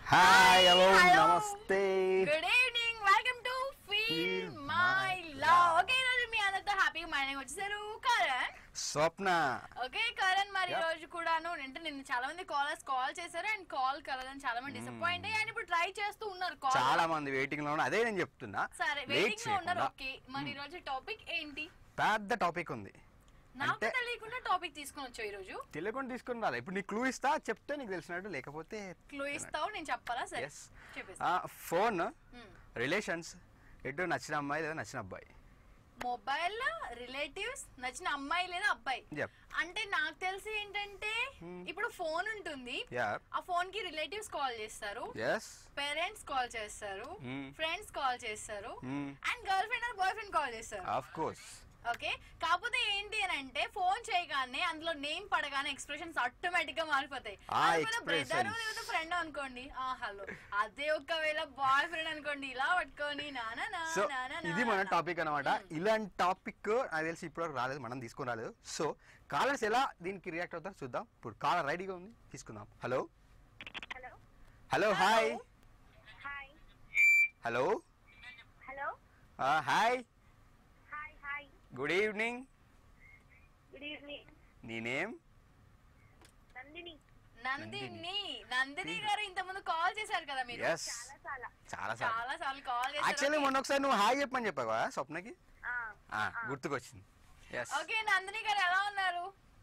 Hi hello Hello. నమస్తే good evening welcome to feel Feel my my love love. Okay రోజు మీ అందరితో హ్యాపీగా మార్నింగ్ వచ్చేసారు కరణ్ స్వప్న ఓకే కరణ్ మరి ఈ Yep. రోజు కూడాను అంటే నిన్న చాలా మంది కాలర్స్ కాల్ చేశారు అండ్ కాల్ కలదని చాలా మంది డిసప్పాయింట్ అయ్యి అండ్ ఇప్పుడు ట్రై చేస్తూ ఉన్నారు కాల్ చాలా మంది వెయిటింగ్ లో ఉన్నారు అదే నేను చెప్తున్నా సరే Wait వెయిటింగ్ లో ఉన్నారు చేయకుండా. ఓకే మరి ఈ రోజు టాపిక్ ఏంటి పెద్ద టాపిక్ ఉంది నాకు అంటే తెలియకుండా టాపిక్ తీసుకొని వచ్చావు ఈ రోజు తెలియకుండా తీసుకుని రాలే ఇప్పుడు నీ క్లూ ఇస్తా చెప్తే నీకు తెలిసినట్టు లేకపోతే క్లూ ఇస్తావు నేను చెప్పాలా సరే ఎస్ చెప్పేసి ఫోన్ రిలేషన్స్ ఎటు నచ్చిన అమ్మాయి లేదా నచ్చిన అబ్బాయి మొబైల్ రిలేటివ్స్ నచ్చిన అమ్మాయి లేదా అబ్బాయి Yep. అంటే నాకు తెలిసి ఏంటంటే ఇప్పుడు ఫోన్ ఉంటుంది యా ఆ ఫోన్ కి రిలేటివ్స్ కాల్ చేస్తారు ఎస్ పేరెంట్స్ కాల్ చేస్తారు Hmm. ఫ్రెండ్స్ కాల్ చేస్తారు Hmm. And girl friend or boy friend call చేస్తారు ఆఫ్ కోర్స్ ఓకే కాకపోతే ఏంటి అని అంటే ఫోన్ చేయగానే అందులో నేమ్ పడగానే ఎక్స్ప్రెషన్స్ ఆటోమేటిక్ గా మారిపోతాయి ఆ బ్రదర్ expressions. లేదా ఫ్రెండ్ అనుకోండి ఆ హలో అదే ఒకవేళ బాయ్ ఫ్రెండ్ అనుకోండి ఇలా పట్టుకొని నానా నా సో నానా ఇది నా మన నా. టాపిక్ అనమాట ఇలాంటి టాపిక్ నాకు తెలిసి ఇప్పటివరకు రాలేదు మనం తీసుకొని రాలేదు సో కాలర్స్ ఎలా దీనికి రియాక్ట్ అవుతారో చూద్దాం ఇప్పుడు కాలర్ రెడీగా ఉంది తీసుకుందాం hello hello hello hi hi hello hello hi hi hi good evening good evening నీ నేమ్ నందిని నందిని నందిని గారు ఇంత ముందు కాల్ చేశారు కదా మీరు ఎస్ చాలా చాలా చాలా సార్ చాలా సార్లు కాల్ యాక్చువల్లీ చేశారు మొన్న ఒకసారి నువ్వు హాయ్ చెప్పని చెప్పావా స్వప్నకి ఆ, ఆ, గుర్తుకొచ్చింది ఎస్ ఓకే నందిని గారు ఎలా ఉన్నారు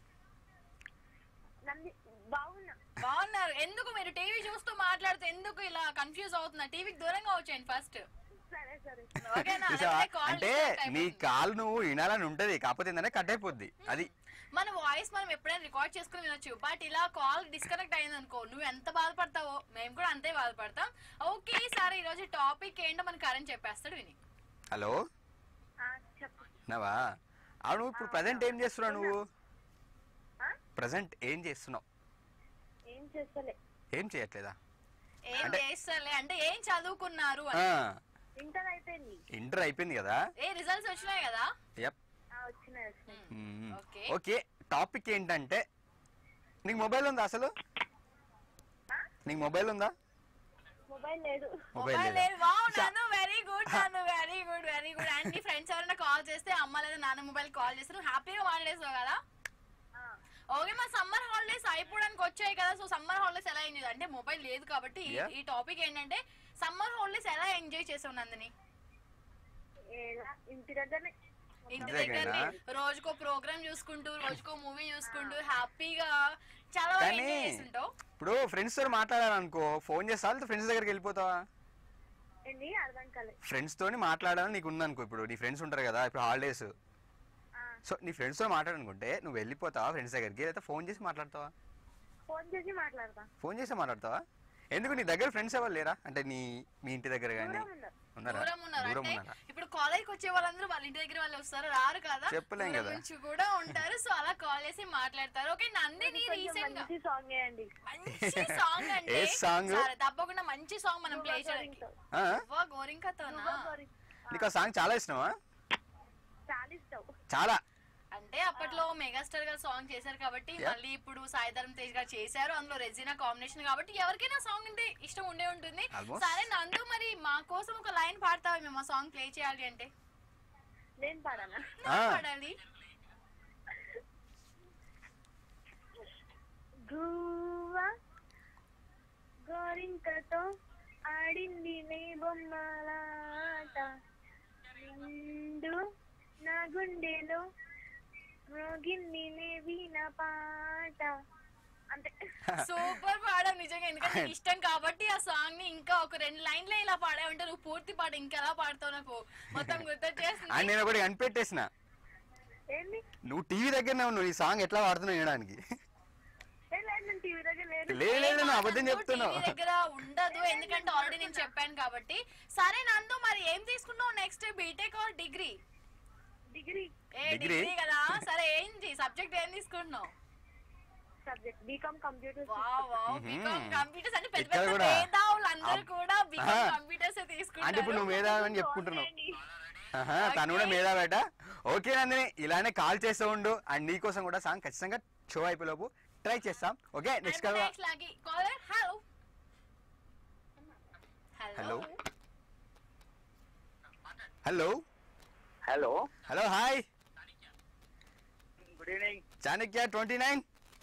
నంది బాగున్నా బాగున్నారు ఎందుకు మీరు టీవీ చూస్తూ మాట్లాడుతూ ఎందుకు ఇలా కన్ఫ్యూజ్ అవుతున్నారు టీవీకి దూరంగా వచ్చేయండి ఫస్ట్ సరే సరే ఓకేనా చూసావా? లేకపోతే call అంటే disconnect నీ అయిపోతుంది. కాల్ నువ్వు వినాలని ఉంటది కాకపోతే ఏంటంటే కట్ అయిపోద్ది అది మన వాయిస్ మనం ఎప్పుడైనా రికార్డ్ చేసుకుని వినొచ్చు బట్ ఇలా కాల్ డిస్కనెక్ట్ అయింది అనుకో నువ్వు ఎంత బాధపడతావో మేము కూడా అంతే బాధపడతాం ఓకే సరే ఈ రోజు టాపిక్ ఏంటో మన కరెంట్ చెప్పేస్తాడు విని హలో ఆ, చెప్పు నవా అవును ఇప్పుడు ప్రజెంట్ ఏం చేస్తున్నావు నువ్వు ఆ? ప్రజెంట్ ఏం చేస్తున్నావు ఏం చేస్తలే ఏం చేయట్లేదా ఏం అంటే- చేస్తాలే అంటే ఏం చదువుకున్నారు ఆ, అని ఇంటర్ అయిపోయింది ఇంటర్ అయిపోయింది కదా ఏ రిజల్ట్స్ వచ్చినాయి కదా యప్ ఆ, వచ్చినాయి వచ్చినాయి మ్మ్. ఓకే. ఓకే టాపిక్ ఏంటంటే నీకు మొబైల్ ఉందా అసలు ఆ? నీకు మొబైల్ ఉందా మొబైల్ లేదు మొబైల్ మొబైల్ లేదా? లేదు వావ్ చా- నన్ను వెరీ గుడ్ నన్ను very good very good and నీ ఫ్రెండ్స్ ఎవరైనా కాల్ చేస్తే అమ్మ లేదా నాన్న మొబైల్ కాల్ చేస్తే నువ్వు హ్యాపీగా మాట్లాడేసావు కదా ఆ, ఓకే మా సమ్మర్ హాలిడేస్ అయిపోవడానికి వచ్చాయి కదా సో సమ్మర్ హాలిడేస్ ఎలా ఎంజాయ్ అంటే మొబైల్ లేదు కాబట్టి ఈ- Yeah. ఈ టాపిక్ ఏంటంటే సమ్మర్ హాలిడేస్ ఎలా ఎంజాయ్ చేసావు నందిని ఎలా ఇంటి దగ్గరనే ఇంటి ఇంటి దగ్గర దగ్గరేనా? రోజుకో ప్రోగ్రామ్ చూసుకుంటూ రోజుకో మూవీ చూసుకుంటూ హ్యాపీగా చాలా బాగా కానీ ఎంజాయ్ చేస్తుంటావు ఇప్పుడు ఫ్రెండ్స్ తో మాట్లాడాలనుకో ఫోన్ చేస్తా లేదా ఫ్రెండ్స్ దగ్గరికి వెళ్ళిపోతావా ఏంటి అర్థం కాలే ఫ్రెండ్స్ తోని మాట్లాడాలని నీకు ఉందనుకో ఇప్పుడు నీ ఫ్రెండ్స్ ఉంటారు కదా ఇప్పుడు హాలిడేస్ ఆ, సో నీ ఫ్రెండ్స్ తో మాట్లాడనుకుంటే నువ్వు వెళ్ళిపోతావా ఫ్రెండ్స్ దగ్గరికి లేదా ఫోన్ చేసి మాట్లాడతావా ఫోన్ చేసి మాట్లాడతా ఫోన్ చేసి మాట్లాడతావా ఎందుకు నీ దగ్గర ఫ్రెండ్స్ ఎవరు లేరా అంటే నీ మీ ఇంటి దగ్గర కానీ దూరం ఉన్నారు. ఉన్నారా దూరం ఉన్నారు దూరం అంటే ఉన్నారా ఇప్పుడు కాలేజ్కి వచ్చే వాళ్ళందరూ వాళ్ళ ఇంటి దగ్గర వాళ్ళు వస్తారు రారు కదా చెప్పలేం దూరం కదా. నుంచి కూడా ఉంటారు సో అలా కాల్ చేసి మాట్లాడతారు ఓకే నందిని కొంచెం రీసెంట్ గా మంచి సాంగ్ వేయండి మంచి సాంగ్ అంటే ఏ song? సరే తప్పకుండా మంచి సాంగ్ మనం ప్లే చేయడానికి ఆ? నువ్వా గోరింకతోనా నీకు ఆ సాంగ్ చాలా ఇష్టమా చాలా ఇష్టం చాలా అంటే అప్పట్లో మెగాస్టార్ గారు సాంగ్ చేశారు కాబట్టి Yeah. మళ్ళీ ఇప్పుడు సాయిధరం తేజ్ గారు చేశారు అందులో రెజినా కాంబినేషన్ కాబట్టి ఎవరికైనా సాంగ్ అంటే ఇష్టం ఉండే ఉంటుంది Almost. సరే నందు మరి మా కోసం ఒక లైన్ పాడతావా మేము ఆ సాంగ్ ప్లే చేయాలి అంటే నేను పాడానా ఆ. నాకు పాడాలి గువ్వ గోరింకతో ఆడింది నీ బొమ్మలాట నిండు నా గుండెలో మోగింది నీ వీణ పాట అంతే సూపర్ పాడావు నిజంగా ఎందుకంటే నీకు ఇష్టం కాబట్టి ఆ సాంగ్ ని ఇంకా ఒక రెండు లైన్లే ఇలా పాడావంటే నువ్వు పూర్తి పాట ఇంకా ఎలా పాడతావు నాకు మొత్తం అండ్ గుర్తొచ్చేస్తుంది నేను ఒకటి కనిపెట్టేసిన ఏంది నువ్వు టీవీ దగ్గరనే ఉన్నావు ఈ సాంగ్ ఎట్లా వాడుతున్నావు వినడానికి ఏ లేదు నేను టీవీ దగ్గర లేదు లేదు లేదు నువ్వు అబద్ధం నందు చెప్తున్నావు TV దగ్గర ఉండదు ఎందుకంటే ఆల్రెడీ నేను చెప్పాను కాబట్టి సరే నందు మరి ఏం తీసుకున్నావు next B Tech or degree degree ఏ Degree? డిగ్రీ కదా సరే ఏంటి సబ్జెక్ట్ ఏం తీసుకుంటున్నావు subject B Com computer wow wow B Com computers అంటే పెద్ద ఇక్కడ పెద్ద కూడా. మేధావులు అందరూ అబ్- కూడా బీకామ్ ఆహా. కంప్యూటర్స్ అంటే ఇప్పుడు తీసుకుంటారు నువ్వు మేధావి అని చెప్పుకుంటున్నావు ఆహా, తను కూడా మేధా బేట ఓకే నందిని ఇలానే కాల్ చేస్తూ ఉండు అండ్ నీకోసం కూడా సాంగ్ ఖచ్చితంగా షో అయిపోయేలోపు ట్రై చేస్తాం ఓకే నెక్స్ట్ కదా లాగి caller hello hello hello hello hello hi good evening Chanakya twenty nine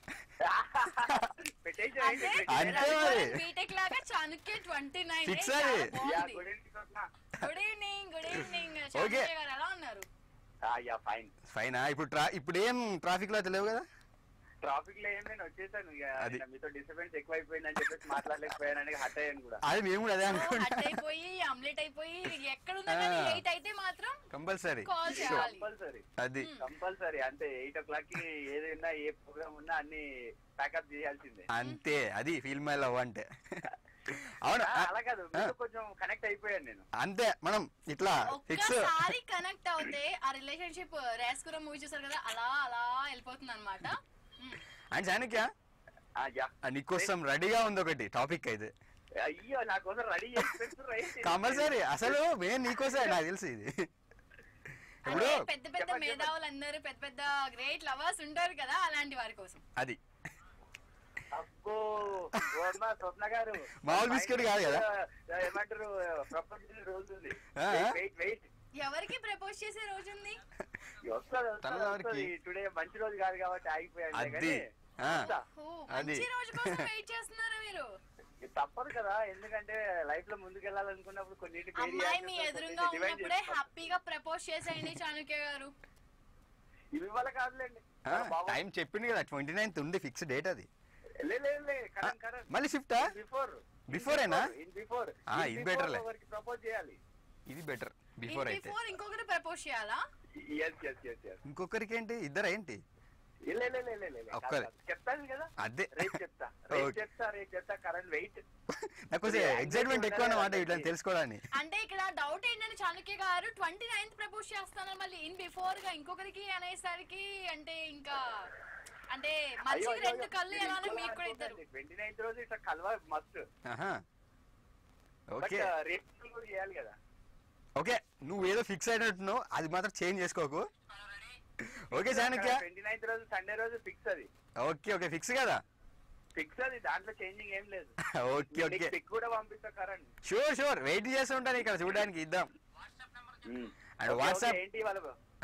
పెట్టేసి అంటే అంతే మరి. బీటెక్ లాగా చాణక్య ట్వంటీ నైన్ Fix అది. Good evening Swapna good evening good evening Okay. Chanakya గారు ఎలా ఉన్నారు యా ఫైన్ ఫైనా ఇప్పుడు ట్రా ఇప్పుడు ఏం ట్రాఫిక్ లో తెలియవు కదా ట్రాఫిక్ లో ఏం నేను వచ్చేసాను ఇక అది. నిన్న మీతో డిస్టర్బెన్స్ ఎక్కువైపోయిందని చెప్పేసి మాట్లాడలేకపోయానని హట్ అయ్యాను కూడా అది మేము కూడా అదే హట్ అనుకుంటా అయిపోయి ఆమ్లెట్ అయిపోయి ఎక్కడున్నా కానీ ఆ. ఎయిట్ అయితే మాత్రం కంపల్సరీ కాల్ చేయాలి కంపల్సరీ అది కంపల్సరీ అంటే ఎయిట్ ఓ క్లాక్ కి ఏదైనా ఏ ప్రోగ్రామ్ ఉన్నా అన్ని ప్యాకప్ చేయాల్సిందే అంతే అది ఫీల్ మై లవ్ అంటే అవును ఆ, ఆ, అలా కాదు మీతో కొంచెం కనెక్ట్ అయిపోయాను నేను అంతే మనం ఇట్లా ఫిక్స్ ఒక్కసారి కనెక్ట్ అవుతే ఆ రిలేషన్షిప్ రేస్కుర మూవీ చూసారు కదా అలా అలా వెళ్ళిపోతుంది అనమాట అండ్ చాణక్య ఆ, యా ఆ, నీకోసం రెడీగా ఉంది ఒకటి టాపిక్ అయితే అయ్యో నా కోసం రెడీ చేసి పెడుతుర్రు అయితే. కంపల్సరీ అసలు మెయిన్ నీకోసమే నాకు తెలుసు ఇది ఇప్పుడు అంటే పెద్ద పెద్ద చెప్పండి, మేధావులు అందరూ పెద్ద పెద్ద గ్రేట్ లవర్స్ ఉంటారు కదా అలాంటి వారి కోసం అది అబ్బో ఓర్మా స్వప్న గారు మామూలు బిస్కెట్ కాదు కదా? ఆ, ఏమంటారు ప్రపంచం రోజు ఉంది ఆ? వెయిట్ వెయిట్ ఎవరికి ప్రపోజ్ చేసే రోజు ఉంది వస్తుంది తన వస్తుంది దారికి. టుడే మంచి రోజు కాదు కాబట్టి ఆగిపోయాను అది. కానీ ఆ. వస్తా. ఓ, అది. మంచి రోజు కోసం వెయిట్ చేస్తున్నారా మీరు ఇది తప్పదు కదా ఎందుకంటే లైఫ్ లో ముందుకు వెళ్ళాలనుకున్నప్పుడు కొన్నిటి అమ్మాయి మీ ఎదురుగా ఉన్నప్పుడే హ్యాపీగా ప్రపోజ్ చేసేయండి చాణక్య గారు ఇవి వల్ల కాదులేండి ఆ, బాబు. టైం చెప్పింది కదా ట్వంటీ నైన్త్ ఉంది ఫిక్స్ డేట్ అది లే, లే, లే, కరణ్, కరణ్. మళ్ళీ షిఫ్టా బిఫోర్ Before ఏనా? ఇన్ బిఫోర్ ఆ, ఇది better లే. ప్రపోజ్ చేయాలి ఇది బెటర్ బిఫోర్ అయితే బిఫోర్ ఇంకొకటి ప్రపోజ్ చేయాలా ఎస్ ఎస్ ఎస్ ఎస్ ఇంకొకరికి ఏంటి ఇద్దరు ఏంటి లే, లే, లే, లే, లే, లే. ఒక్కరే. కాదు, చెప్తాను కదా అదే రేపు చెప్తా రేపు Okay. చెప్తా రేపు చెప్తా కరణ్ వెయిట్ నాకు కొంచెం ఎక్సైట్మెంట్ ఎక్కువ అన్నమాట ఇట్లా తెలుసుకోవడానికి అంటే ఇక్కడ డౌట్ ఏంటంటే చాణక్య గారు ట్వంటీ నైన్త్ ప్రపోజ్ చేస్తాను మళ్ళీ ఇన్ బిఫోర్ గా ఇంకొకరికి అనేసరికి అంటే ఇంకా అంటే మనిషికి రెండు కళ్ళు ఎలానో మీకు కూడా ఇద్దరు ట్వంటీ నైన్త్ రోజు ఇట్లా కలవ మస్ట్ ఆహా బట్ ఓకే రేపు కూడా చేయాలి కదా ఓకే నువ్వు ఏదో ఫిక్స్ అయినట్టున్నావు అది మాత్రం చేంజ్ చేసుకోకు ఓకే చాణక్య ట్వంటీ నైన్త్ రోజు సండే రోజు ఫిక్స్ అది ఓకే ఓకే ఫిక్స్ కదా ఫిక్స్ అది దాంట్లో చేంజింగ్ ఏం లేదు ఓకే ఓకే పిక్ కూడా పంపిస్తా కరణ్ షూర్ షూర్ వెయిట్ చేస్తూ ఉంటాను ఇక్కడ చూడడానికి ఇద్దాం అండ్ వాట్సాప్ ఏంటి ఇవాళ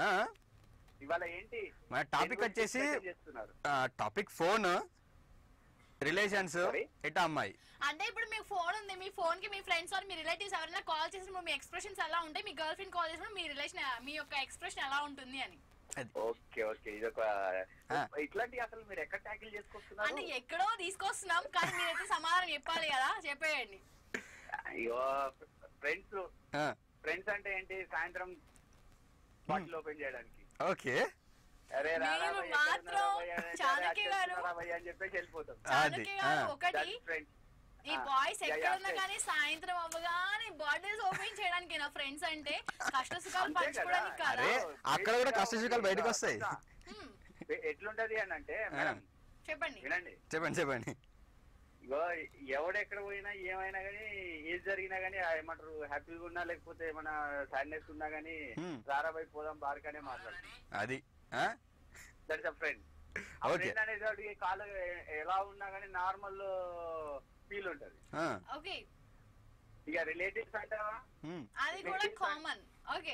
ఇవాళ ఏంటి మన టాపిక్ దేని గురించి వచ్చేసి discussion చేస్తున్నారు టాపిక్ ఫోన్ రిలేషన్స్ Sorry? ఎటా అమ్మాయి అంటే ఇప్పుడు మీకు ఫోన్ ఉంది మీ ఫోన్ కి మీ ఫ్రెండ్స్ ఆర్ మీ రిలేటివ్స్ ఎవరైనా కాల్ చేసినప్పుడు మీ ఎక్స్ప్రెషన్స్ ఎలా ఉంటాయి మీ గర్ల్ ఫ్రెండ్ కాల్ చేసినప్పుడు మీ రిలేషన్ మీ యొక్క ఎక్స్ప్రెషన్ ఎలా ఉంటుంది అని అది ఓకే ఓకే ఇది ఒక ఆ. ఇట్లాంటి అసలు మీరు ఎక్కడ ట్యాకిల్ అంటే చేసుకొస్తున్నారు ఎక్కడో తీసుకొస్తున్నాం కానీ మీరైతే సమాధానం చెప్పాలి కదా చెప్పేయండి అయ్యో ఫ్రెండ్స్ ఆ, ఫ్రెండ్స్ అంటే ఏంటి సాయంత్రం బాటిల్ ఓపెన్ చేయడానికి ఓకే అరే రా రా మీరు భయ్యా, ఎక్కడ మాత్రం ఉన్నారా భయ్యా, అరే, చాణక్య అరే, గారు. చేస్తున్నారా భయ్యా అని చెప్పేసి వెళ్ళిపోతాం చాణక్య ఆ. గారు ఒకటి That's friends. ఈ ఆ, బాయ్స్ yeah, ఎక్కడ yeah, ఉన్నా friends. కానీ సాయంత్రం అవ్వగానే బాటిల్స్ ఓపెన్ చేయడానికి నా ఫ్రెండ్స్ అంటే కష్ట సుఖాలు అంతే పంచుకోవడానికి కదా. కదా అరే అక్కడ కూడా కష్ట సుఖాలు బయటకు వస్తాయి హ్మ్, ఎ- ఎట్లుంటది అని అంటే మేడం చెప్పండి వినండి చెప్పండి చెప్పండి ఇగో ఎవడెక్కడ పోయినా ఏమైనా కానీ ఏది జరిగినా కానీ ఏమంటారు హ్యాపీగా ఉన్నా లేకపోతే ఏమైనా సాడ్నెస్ ఉన్నా కానీ Hmm. రారాబాయి పోదాం బార్కనే మాట్లాడు అది that's a friend Okay. Friend అనేది కాలు ఎ- ఎలా ఉన్నా కానీ నార్మల్ ఫీల్ ఉంటది ఓకే ఇక రిలేటివ్స్ అంటావా అది కూడా కామన్ ఓకే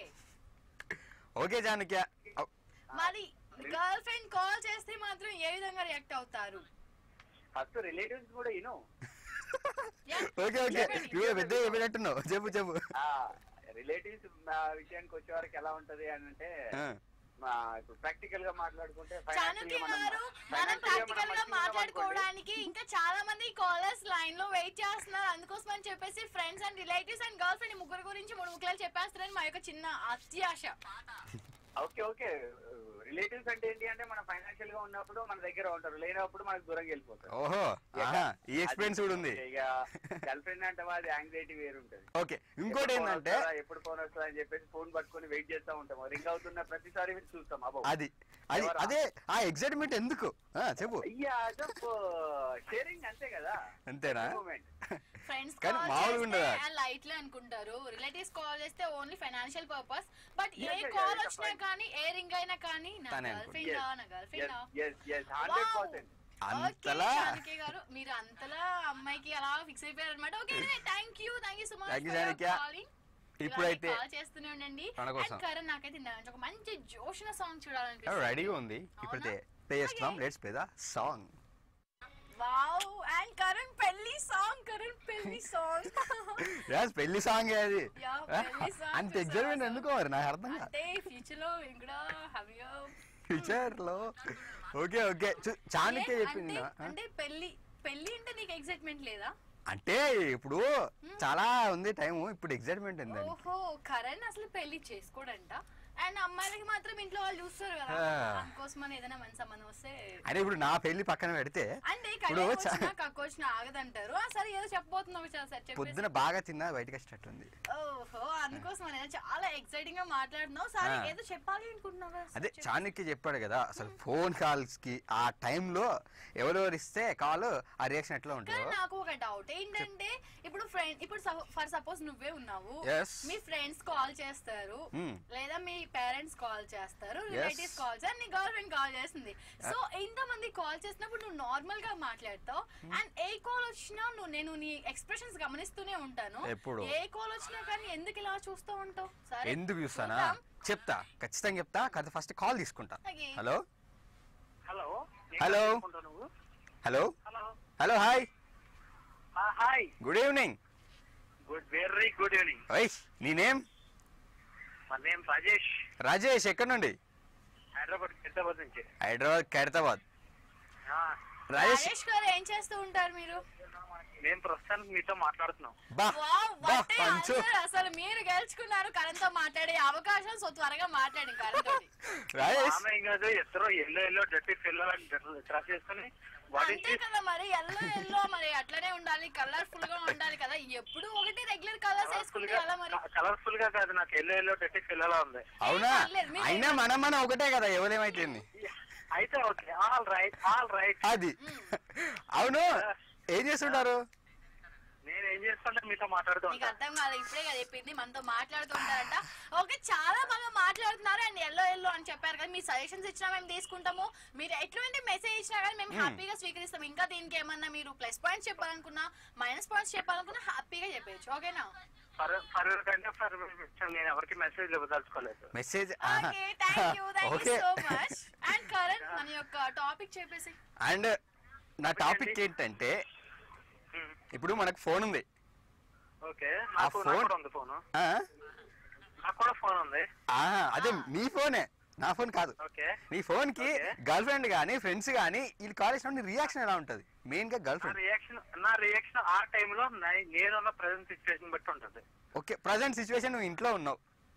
ఓకే జానక్య ఓ, మరి గర్ల్ ఫ్రెండ్ కాల్ చేస్తే మాత్రం ఏ విధంగా రియాక్ట్ అవుతారు ఫస్ట్ రిలేటివ్స్ కూడా ఇను Yeah, ఓకే ఓకే చెప్పండి. నువ్వు పెద్ద చెప్పినట్టున్నావు చెప్పు చెప్పు రిలేటివ్స్ విషయానికి వచ్చే వరకు ఎలా ఉంటది అని అంటే ఆ, మా ఇప్పుడు ప్రాక్టికల్ గా మాట్లాడుకుంటే చాణక్య financially మనం- గారు మనం financially ప్రాక్టికల్ గా మంచిగా ఉన్నాం అనుకోండి. మాట్లాడుకోవడానికి ఇంకా చాలా మంది కాలర్స్ లైన్ లో వెయిట్ చేస్తున్నారు అందుకోసం అని చెప్పేసి friends and relatives and girl friend ముగ్గురు గురించి మూడు ముక్కలు చెప్పేస్తారని మా యొక్క చిన్న అత్యాశ ఓకే ఓకే రిలేటివ్స్ అంటే ఏంటి అంటే మన ఫైనాన్షియల్ గా ఉన్నప్పుడు మన దగ్గర ఉంటారు లేనప్పుడు మనకు దూరంగా వెళ్ళిపోతారు ఓహో ఆహా ఈ ఎక్స్పీరియన్స్ కూడా ఉంది ఇక గర్ల్ ఫ్రెండ్ అంటే అది యాంగ్జైటీ వేరు ఉంటది ఓకే ఇంకోటి ఎప్పుడు phone ఏంటంటే వస్తుందా, ఎప్పుడు ఫోన్ వస్తుందా అని చెప్పేసి ఫోన్ పట్టుకొని వెయిట్ చేస్తా ఉంటాం రింగ్ అవుతున్న ప్రతిసారి మీరు చూస్తాం అబ్బో అది అది ఎవరా? అదే ఆ ఎగ్జైట్మెంట్ ఎందుకు ఆ, చెప్పు అయ్యా షేరింగ్ అంతే కదా అంతేనా మూమెంట్ ఫ్రెండ్స్ కానీ కాల్ మామూలుగా చేస్తే ఉండదా? లైట్ లో అనుకుంటారు రిలేటివ్స్ కాల్ చేస్తే only financial purpose but a Yes, yes, call yes, వచ్చినా fine. కానీ ఏ రింగ్ అయినా కానీ నా తనే గర్ల్ ఫ్రెండ్ నా girl friend yes yes hundred percent అంతలా జానకి గారు మీరు అంతలా అమ్మాయికి అలా ఫిక్స్ అయిపోయారు అనమాట okay thank you thank you so much Thank you, Janaki. ఇప్పుడైతే కాల్ చేస్తూనే ఉండండి మన కోసం. And కరణ్ నాకైతే ఇందాక నుంచి ఒక మంచి జోషన సాంగ్ చూడాలనిపిస్తుంది రెడీగా ఉంది ఇప్పుడైతే ప్లే చేస్తున్నాం let's play the song wow and Karan పెళ్లి సాంగ్ కరణ్ పెళ్లి సాంగ్ యాస్ పెళ్లి సాంగ్ అది Yeah, పెళ్లి song అంత చూసావా ఎగ్జైట్మెంట్ అసలు? ఎందుకో మరి నాకు అర్థం కాదు అంటే ఫ్యూచర్ లో నేను కూడా హ్యాపీగా ఫ్యూచర్ లో ఓకే ఓకే చాణక్య చెప్పింది అంటే నా- అంటే పెళ్లి పెళ్లి అంటే నీకు ఎక్సైట్మెంట్ లేదా అంటే ఇప్పుడు చాలా ఉంది టైం ఇప్పుడు ఎగ్జైట్మెంట్ ఉందండి ఓహో కరణ్ అసలు పెళ్లి చేసుకోడంట అండ్ అమ్మాయిలకి మాత్రం ఇంట్లో వాళ్ళు చూస్తారు కదా ఆ. అందుకోసం అని ఏదైనా మంచి సంబంధం వస్తే అంటే ఇప్పుడు నా పెళ్లి పక్కన పెడితే అంటే ఇప్పుడు కళ్యాణ్ చా- వచ్చినా కక్క వచ్చినా ఆగదంటారు ఆ సరే ఏదో చెప్పబోతున్నావు చాలా సార్ చెప్పేసి పొద్దున బాగా తిన్నా బయటకు వచ్చేటట్టుంది ఓహో అందుకోసం అని చాలా ఎక్సైటింగ్ గా మాట్లాడుతున్నావు సరే ఆ. ఏదో చెప్పాలి అనుకుంటున్నావు కదా, అదే చెప్పు. చాణక్య చెప్పాడు కదా అసలు ఫోన్ కాల్స్ కి ఆ టైంలో ఎవరెవరు ఇస్తే కాల్ ఆ రియాక్షన్ ఎట్లా కానీ ఉంటుందో నాకు ఒక డౌట్ ఏంటంటే ఇప్పుడు ఫ్రెండ్ ఇప్పుడు ఫర్ సపోజ్ నువ్వే ఉన్నావు Yes. మీ ఫ్రెండ్స్ కాల్ చేస్తారు Hmm. లేదా మీ పేరెంట్స్ కాల్ చేస్తారు Yes. రిలేటివ్స్ కాల్ చేస్తారు నీ గర్ల్ ఫ్రెండ్ కాల్ చేస్తుంది సో ఇంతమంది కాల్ చేసినప్పుడు నువ్వు నార్మల్ గా మాట్లాడతావు అండ్ ఏ కాల్ వచ్చినా నువ్వు నేను నీ ఎక్స్ప్రెషన్స్ గమనిస్తూనే ఉంటాను ఎప్పుడు? ఏ కాల్ వచ్చినా కానీ ఎందుకు ఇలా చూస్తూ ఉంటావు సరే ఎందుకు చూస్తానా చూద్దాం. చెప్తా ఖచ్చితంగా చెప్తా కదా ఫస్ట్ కాల్ తీసుకుంటా Okay. Hello hello Hello. నువ్వు hello hello hello hi hi good evening good very good evening ఓయ్ నీ నేమ్ మా నేమ్ రాజేష్ రాజేష్ ఎక్కడ నుండి హైదరాబాద్ హైదరాబాద్ నుంచి హైదరాబాద్ ఖైరతాబాద్ ఆ, రాజేష్ రాజేష్ గారు ఏం చేస్తూ ఉంటారు మీరు మేము ప్రస్తుతానికి మీతో మాట్లాడుతున్నాం బా వావ్, బా what a పంచు answer. అసలు మీరు గెలుచుకున్నారు కరణ్ తో మాట్లాడే అవకాశం సో త్వరగా మాట్లాడి కరణ్ తోటి రాజేష్ ఆమె కాదు ఇద్దరు yellow yellow dirty fill dress చేసుకుని వాట్ అంతే కదా మరి ఎల్లో ఎల్లో మరి అట్లనే ఉండాలి కలర్ఫుల్ గా ఉండాలి కదా ఎప్పుడు ఒకటి రెగ్యులర్ కలర్స్ కలర్ఫుల్ వేసుకుంటే గా ఎలా మరి కలర్ఫుల్ గా కాదు నాకు ఎల్లో ఎల్లో డర్టీ ఫిల్ అలా ఉంది అవునా ఏం పర్లేదు, మీరు అయినా మనం మనం ఒకటే కదా ఎవరేమైతే అయితే okay all right all right అది అవును ఏం చేస్తుంటారు నేను ఏం చేస్తుంటే మీతో మాట్లాడుతూ నీకు ఉంటాను అర్థం కాదు ఇప్పుడే కదా చెప్పింది మనతో మాట్లాడుతుంటారంట ఓకే చాలా బాగా మాట్లాడుతున్నారు అండ్ ఎల్లో ఎల్లో అని చెప్పారు కదా మీ సజెషన్స్ ఇచ్చినా మేము తీసుకుంటాము మీరు ఎటువంటి మెసేజ్ ఇచ్చినా కానీ మేము హ్యాపీగా స్వీకరిస్తాం ఇంకా దీనికి ఏమన్నా మీరు ప్లస్ పాయింట్స్ చెప్పాలనుకున్నా మైనస్ పాయింట్స్ చెప్పాలనుకున్నా హ్యాపీగా చెప్పేయచ్చు ఓకేనా ఫర్ ఫర్ కంటే ఫర్ నేను ఎవరికి మెసేజ్ ఇవ్వదలుచుకోలేదు message okay thank you thank you okay so much and Karan మన యొక్క టాపిక్ చెప్పేసి అండ్ నా టాపిక్ ఏంటంటే ఇప్పుడు మనకు ఫోన్ ఉంది ఓకే నాకు phone- నాకు కూడా ఉంది ఫోన్ ఆ? నాకు కూడా ఫోన్ ఉంది ఆ, అదే మీ ఫోనే నా ఫోన్ కాదు ఓకే నీ ఫోన్ కి Okay. గర్ల్ ఫ్రెండ్ కానీ ఫ్రెండ్స్ కానీ వీళ్ళు కాల్ చేసినప్పుడు రియాక్షన్ ఎలా ఉంటది మెయిన్ గా గర్ల్ నా ఫ్రెండ్ రియాక్షన్ నా రియాక్షన్ ఆ టైంలో నేనున్న ప్రజెంట్ సిచ్యువేషన్ బట్టి ఉంటుంది ఓకే ప్రజెంట్ సిచ్యువేషన్ నువ్వు ఇంట్లో ఉన్నావు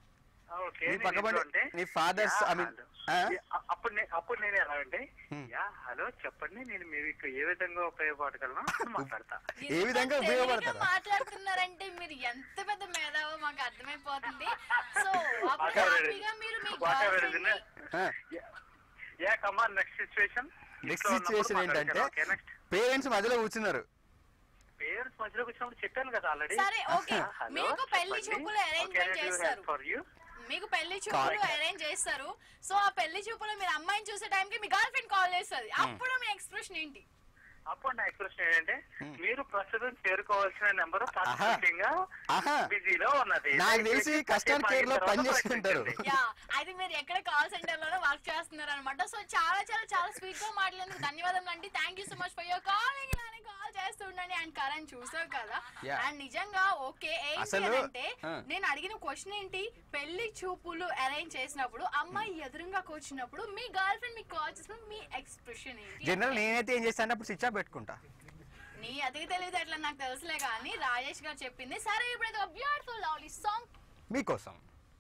ఓకే నీ నేను పక్కపండి- ఇంట్లో ఉంటే, నీ fathers, yeah, I mean, hello. ఆ? యా, అప్పుడు నేను అప్పుడు నేను ఎలా అంటే Hmm. యా హలో చెప్పండి నేను మీకు ఏ విధంగా ఉపయోగపడగలను అని మాట్లాడతా ఏ విధంగా ఇంత ఉపయోగపడతారా? తెలివిగా మాట్లాడుతున్నారంటే మీరు ఎంత పెద్ద మేధావో మాకు అర్థమైపోతుంది సో అప్పుడు Whatever it is. హ్యాపీగా మీరు మీ Whatever it is, girlfriend ని- యా కమా నెక్స్ట్ సిచ్యువేషన్ నెక్స్ట్ సిచ్యువేషన్ ఏంటంటే నెక్స్ట్ పేరెంట్స్ మధ్యలో కూర్చున్నారు పేరెంట్స్ మధ్యలోకి వచ్చినప్పుడు చెప్పాను కదా ఆల్రెడీ సరే, okay. మీకు పెళ్లి చూపులు arrangement చేస్తారు. ఫర్ యూ మీకు పెళ్లి చూపులు అరేంజ్ చేస్తారు సో ఆ పెళ్లి చూపులో మీరు అమ్మాయిని చూసే టైంకి మీ గర్ల్ ఫ్రెండ్ కాల్ చేస్తుంది అప్పుడు మీ ఎక్స్ప్రెషన్ ఏంటి అప్పుడు నా ఎక్స్ప్రెషన్ ఏంటంటే మీరు ప్రస్తుతం చేరుకోవాల్సిన నెంబర్ తాత్కాలికంగా ఆహా. బిజీలో ఉన్నది నాకు తెలిసి దయచేసి కస్టమర్ కాసేపు కేర్ లో ఆగిన తర్వాత పని చేస్తుంటారు ప్రయత్నించండి. యా అది మీరు ఎక్కడ కాల్ సెంటర్ లోనే వర్క్ చేస్తున్నారు అనమాట సో చాలా చాలా చాలా స్వీట్ గా మాట్లాడేందుకు ధన్యవాదాలు అండి thank you so much for your calling ఇలానే కాల్ చేస్తూ ఉండండి అండ్ కరణ్ చూసావు కదా Yeah. అండ్ నిజంగా ఓకే అసలు, ఏంటి అంటే ఆ. నేను అడిగిన క్వశ్చన్ ఏంటి పెళ్లి చూపులు అరేంజ్ చేసినప్పుడు అమ్మాయి ఎదురుగా కూర్చున్నప్పుడు మీ గర్ల్ ఫ్రెండ్ మీకు కాల్ చేసినప్పుడు మీ ఎక్స్ప్రెషన్ ఏంటి జనరల్ నేనైతే ఏం చేస్తాను అప్పుడు స్విచ్ ఆఫ్ పెట్టుకుంటా నీ అతికి తెలియదు ఎట్లా నాకు తెలుసులే కానీ రాజేష్ గారు చెప్పింది సరే ఇప్పుడు ఒక బ్యూటిఫుల్ లవ్లీ సాంగ్ మీకోసం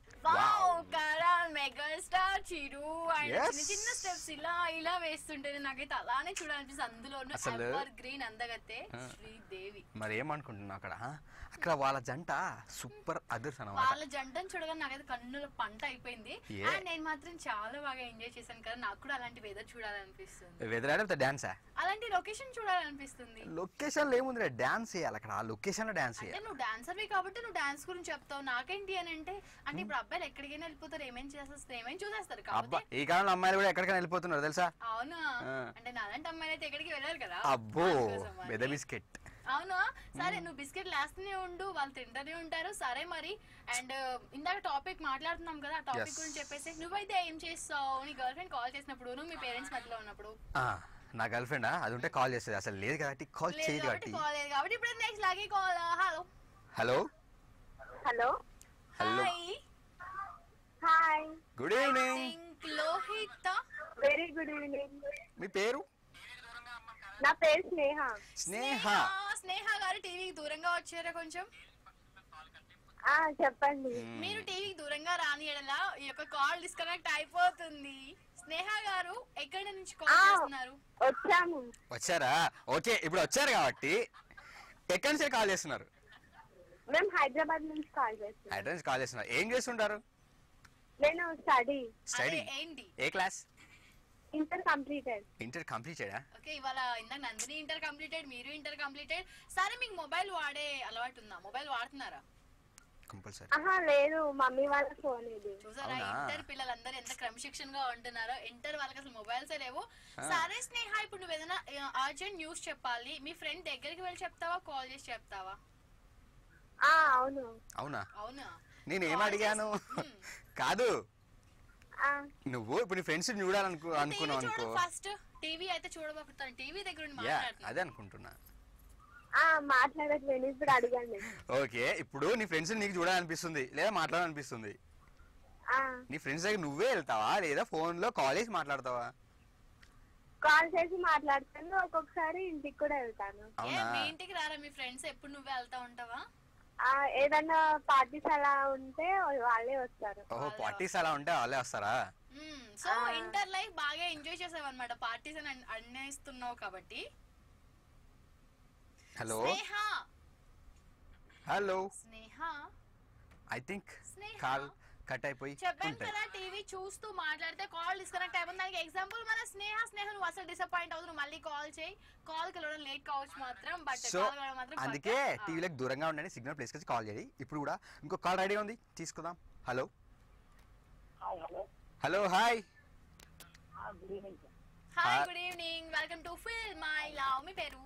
వావ్ కరణ్ మెగాస్టార్ చిరు ఆయన Yes. చిన్న చిన్న స్టెప్స్ ఇలా ఇలా వేస్తుంటే నాకైతే అలానే చూడాలనిపిస్తుంది అందులోనూ అసలు- ఎవర్ గ్రీన్ అందగతే శ్రీదేవి మరి ఏమనుకుంటున్నావు అక్కడ ఆ? అక్కడ వాళ్ళ జంట సూపర్ అదర్స్ అనమాట వాళ్ళ జంటను చూడగానే నాకైతే కన్నుల పంట అయిపోయింది Yeah. అండ్ నేను మాత్రం చాలా బాగా ఎంజాయ్ చేశాను కదా నాకు కూడా అలాంటి వెదర్ చూడాలనిపిస్తుంది వెదరాడే డాన్సా అలాంటి లొకేషన్ చూడాలనిపిస్తుంది లొకేషన్ లో ఏముంది డాన్స్ చేయాలి అక్కడ ఆ లొకేషన్ లో డాన్స్ అంటే చేయాలి నువ్వు డాన్సర్వి కాబట్టి నువ్వు డాన్స్ గురించి చెప్తావు నాకేంటి అని అంటే అంటే ఇప్పుడు అబ్బాయిలు ఎక్కడికైనా వెళ్ళిపోతారు ఏమేం చేసేస్తారు ఏమేం చూసేస్తారు అబ్బా కాబట్టి ఈ కాలంలో అమ్మాయిలు కూడా ఎక్కడికైనా వెళ్ళిపోతున్నారు తెలుసా అవునా ఆ. అంటే నాలంటి అమ్మాయిలు అయితే ఎక్కడికి వెళ్ళారు కదా అబ్బో అందుకోసం అని. పెద్ద బిస్కెట్ అవునా సరే నువ్వు బిస్కెట్ లేస్తూనే ఉండు వాళ్ళు తింటూనే ఉంటారు సరే మరి అండ్ ఇందాక టాపిక్ మాట్లాడుతున్నాం కదా ఆ టాపిక్ Yes. గురించి చెప్పేసి నువ్వైతే ఏం చేస్తావు నీ గర్ల్ ఫ్రెండ్ కాల్ చేసినప్పుడు నువ్వు మీ పేరెంట్స్ మధ్యలో ఉన్నప్పుడు నా గర్ల్ ఫ్రెండ్ అది ఉంటే కాల్ చేస్తుంది అసలు లేదు కాబట్టి కాల్ లేదు చేయదు కాబట్టి కాబట్టి కాల్ లేదు కాబట్టి ఇప్పుడు నెక్స్ట్ లాగే call hello hello hello hello hi hi good evening think Lohitha very good evening మీ పేరు నా పేరు స్నేహ స్నేహ స్నేహ గారు టీవీకి దూరంగా వచ్చారా కొంచెం ఆ చెప్పండి మీరు టీవీకి దూరంగా రానియడలా ఈ యొక్క కాల్ డిస్కనెక్ట్ అయిపోతుంది స్నేహ గారు ఎక్కడి నుంచి కాల్ ఆ. చేస్తున్నారు వచ్చాము వచ్చారా ఓకే ఇప్పుడు వచ్చారు కాబట్టి ఎక్కడి నుంచి కాల్ చేస్తున్నారు మేము హైదరాబాద్ నుంచి కాల్ చేస్తున్నాం అడ్రస్ నుంచి కాల్ చేస్తున్నారు ఏం చేస్తుంటారు నేను స్టడీ స్టడీ అదే ఏంటి ఏ క్లాస్ ఇంటర్ కంప్లీటెడ్ ఇంటర్ కంప్లీటెడా ఓకే ఇవాళ ఇందాక నందిని ఇంటర్ కంప్లీటెడ్ మీరు ఇంటర్ కంప్లీటెడ్ సరే మీకు మొబైల్ వాడే అలవాటు ఉందా మొబైల్ వాడుతున్నారా కంపల్సరీ ఆహా లేదు మమ్మీ వాళ్ళ ఫోన్ ఇది చూసారా అవునా? ఇంటర్ పిల్లలందరూ ఎంత క్రమశిక్షణగా ఉంటున్నారో ఇంటర్ వాళ్ళకి అసలు మొబైల్స్ లేవు సరే స్నేహ ఇప్పుడు నువ్వు ఏదైనా అర్జెంట్ న్యూస్ చెప్పాలి మీ ఫ్రెండ్ దగ్గరికి వెళ్ళి చెప్తావా కాల్ చేసి చెప్తావా ఆ అవును అవునా అవునా నేను ఏం Call అడిగాను చేసి- మ్మ్. కాదు ఆ నువ్వు ఇప్పుడు నీ ఫ్రెండ్స్ చూడాలనుకో అనుకున్నావు టీవీ అనుకో చూడు ఫస్ట్ టీవీ అయితే చూడబోతున్నాను టీవీ దగ్గర ఉండి యా మాట్లాడుతున్నా అదే అనుకుంటున్నా ఆ మాట్లాడట్లేదు ఇప్పుడు అడగండి ఓకే ఇప్పుడు నీ ఫ్రెండ్స్ నీకు చూడాలనిపిస్తుంది లేదా మాట్లాడాలనిపిస్తుంది ఆ నీ ఫ్రెండ్స్ దగ్గర నువ్వే వెళ్తావా లేదా ఫోన్ లో కాల్ చేసి మాట్లాడతావా కాల్ చేసి మాట్లాడతాను ఒక్కొక్కసారి ఇంటికి కూడా వెళ్తాను ఏ, అవునా మీ ఇంటికి రారా మీ ఫ్రెండ్స్ ఎప్పుడు నువ్వే వెళ్తా ఉంటావా ఆ ఏదన్నా పార్టీస్ అలా ఉంటే వాళ్ళే వస్తారు ఓహో పార్టీస్ అలా ఉంటే వాళ్ళే వస్తారా సో ఆ. ఇంటర్ లైఫ్ బాగా ఎంజాయ్ చేసావు అనమాట పార్టీస్ అని అన్- అన్నేస్తున్నావు కాబట్టి hello Sneha hello Sneha I think Sneha. Call cut అయిపోయి చెప్పాను ఉంటాయి కదా టీవీ చూస్తూ మాట్లాడితే కాల్ డిస్కనెక్ట్ అయిపోయింది దానికి ఎగ్జాంపుల్ మన స్నేహ స్నేహ నువ్వు అసలు డిసప్పాయింట్ అవుతుంది నువ్వు మళ్ళీ కాల్ చేయి కాల్ కలవడం లేట్ కావచ్చు మాత్రం బట్ సో కాల్ కలవడం మాత్రం అందుకే పక్కా. ఆ. టీవీలకు దూరంగా ఉండండి సిగ్నల్ ప్లేస్కి వచ్చి కాల్ చేయండి ఇప్పుడు కూడా ఇంకో కాల్ రెడీ ఉంది తీసుకుందాం హలో హలో హాయ్ హాయ్ ఆ. Good evening welcome to feel my love మీ పేరు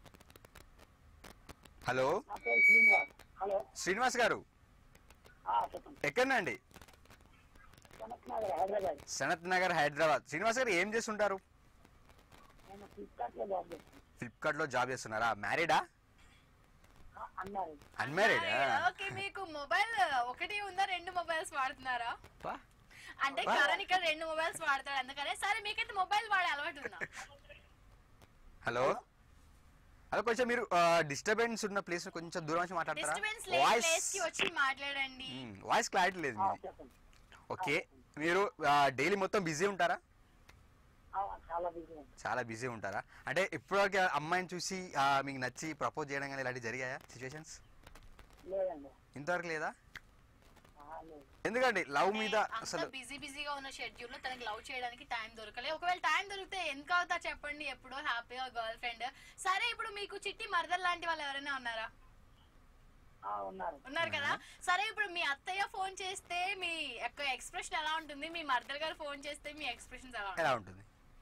హలో హలో శ్రీనివాస్ గారు చెప్పండి ఎక్కడండి కనక్నగర్ హైదరాబాద్ సనత్ నగర్ హైదరాబాద్ శ్రీనివాస్ గారు ఏం చేస్తుంటారు నేను ఫ్లిప్కార్ట్ లో జాబ్ చేస్తాను ఫ్లిప్కార్ట్ లో జాబ్ చేస్తున్నారా మ్యారీడా అన్నారు అన్మ్యారీడా ఓకే మీకు మొబైల్ ఒకటి ఉందా రెండు మొబైల్స్ వాడుతున్నారా అంటే వా. కరణ్ ఇక్కడ రెండు మొబైల్స్ వాడతాడు అందుకనే సరే మీకైతే మొబైల్ వాడే అలవాటు ఉందా హలో హలో కొంచెం మీరు డిస్టర్బెన్స్ ఉన్న ప్లేస్ కొంచెం దూరం వచ్చి మాట్లాడతారా డిస్టర్బెన్స్ లేని వాయిస్ ప్లేస్ కి వచ్చి మాట్లాడండి వాయిస్ క్లారిటీ లేదు మీది. చెప్పండి ఓకే మీరు డైలీ మొత్తం బిజీ ఉంటారా ఆ, చాలా బిజీ ఉంది చాలా బిజీ ఉంటారా అంటే ఇప్పటివరకు అమ్మాయిని చూసి ఆ, మీకు నచ్చి ప్రపోజ్ చేయడం కానీ ఇలాంటివి జరిగాయా సిచ్యువేషన్స్ లేదండి ఇంతవరకు లేదా ఆ, లేదు ఎందుకండి లవ్ మీద అంత అసలు బిజీ బిజీగా ఉన్న షెడ్యూల్ లో తనకి లవ్ చేయడానికి టైం దొరకలే ఒకవేళ టైం దొరికితే ఎందుకు అవుతా చెప్పండి ఎప్పుడో హ్యాపీగా గర్ల్ ఫ్రెండ్ సరే ఇప్పుడు మీకు చిట్టి మరదలు లాంటి వాళ్ళు ఎవరైనా ఉన్నారా ఆ, ఉన్నారు ఉన్నారు కదా సరే ఇప్పుడు మీ అత్తయ్య ఫోన్ చేస్తే మీ యొక్క ఎక్స్ప్రెషన్ ఎలా ఉంటుంది మీ మరదలు గారు ఫోన్ చేస్తే మీ ఎక్స్ప్రెషన్స్ ఎలా ఉంటాయి ఎలా ఉంటుంది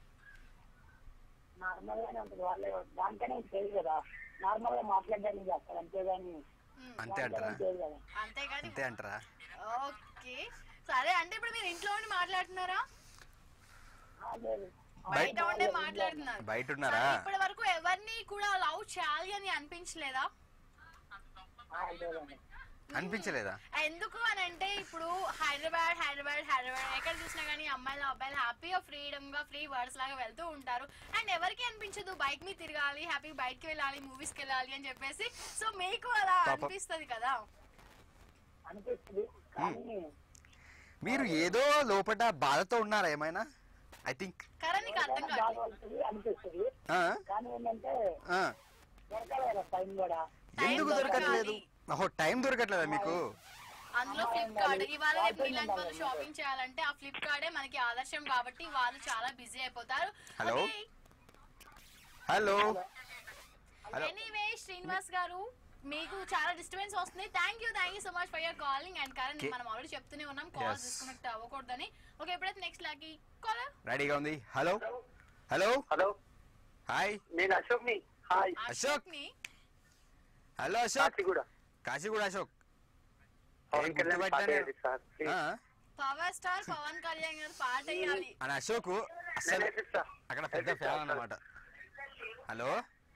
నార్మల్ గానే ఉంటుంది వాళ్ళే దానికనే చేయదు కదా నార్మల్ గా మాట్లాడడానికి చేస్తారు అంతేగాని మ్మ్. అంతే అంటారా దానికనే చేయదు కదా అంతేగాని అంతే అంటారా ఓకే సరే అంటే ఇప్పుడు మీరు ఇంట్లో ఉండి మాట్లాడుతున్నారా ఆ, లేదు బయట ఉండే మాట్లాడుతున్నారు బయట ఉన్నారా ఇప్పటి వరకు ఎవరిని కూడా లవ్ చేయాలి అని అనిపించలేదా ఆ, లేదండి అనిపించలేదా ఎందుకు అని అంటే ఇప్పుడు హైదరాబాద్ హైదరాబాద్ హైదరాబాద్ ఎక్కడ చూసినా కానీ అమ్మాయిలు అబ్బాయిలు హ్యాపీగా ఫ్రీడమ్ గా ఫ్రీ వర్డ్స్ లాగా వెళ్తూ ఉంటారు అండ్ ఎవరికి అనిపించదు బైక్ మీద తిరగాలి హ్యాపీ బయటకి వెళ్ళాలి మూవీస్ కి వెళ్ళాలి అని చెప్పేసి సో మీకు అలా పాపం. అనిపిస్తది కదా అనిపిస్తుంది కానీ మీరు ఏదో లోపల బాధతో ఉన్నారా ఏమైనా ఐ థింక్ కరణ్ నీకు అర్థం బాగా కాదు వస్తుంది అనిపిస్తుంది కానీ ఏంటంటే దొరకాలి కదా టైం కూడా ఎందుకు Time దొరకట్లేదు దొరకాలి. ఓహో టైం దొరకట్లేదా మీకు అందులో ఫ్లిప్కార్ట్ ఇవాళ రేపు మీలాంటి వాళ్ళు షాపింగ్ చేయాలంటే ఆ ఫ్లిప్కార్టే మనకి ఆదర్శం కాబట్టి వాళ్ళు చాలా బిజీ అయిపోతారు Hello? Hello hello anyway Srinivas గారు మీకు చాలా డిస్టర్బెన్స్ వస్తుంది thank you thank you so much for your calling and current Okay. మనం ఆల్రెడీ చెప్తూనే ఉన్నాం కాల్ Yes. డిస్కనెక్ట్ అవ్వకూడదని ఓకే ఎప్పుడైతే నెక్స్ట్ లాకి కాలర్ రెడీగా ఉంది హలో హలో హలో హాయ్ నేను అశోక్ ని హాయ్ అశోక్. ని హలో అశోక్ కూడా కాశీగూడ అశోక్ పవన్ ఏం కళ్యాణ్ పాట గుర్తుపట్టాను? ఏది సార్ ఆ, పవర్ స్టార్ పవన్ కళ్యాణ్ గారు పాట వేయాలి అని అశోక్ అసలు నేను వేసిస్తా. అక్కడ పెద్ద ఫ్యాన్ అన్నమాట హలో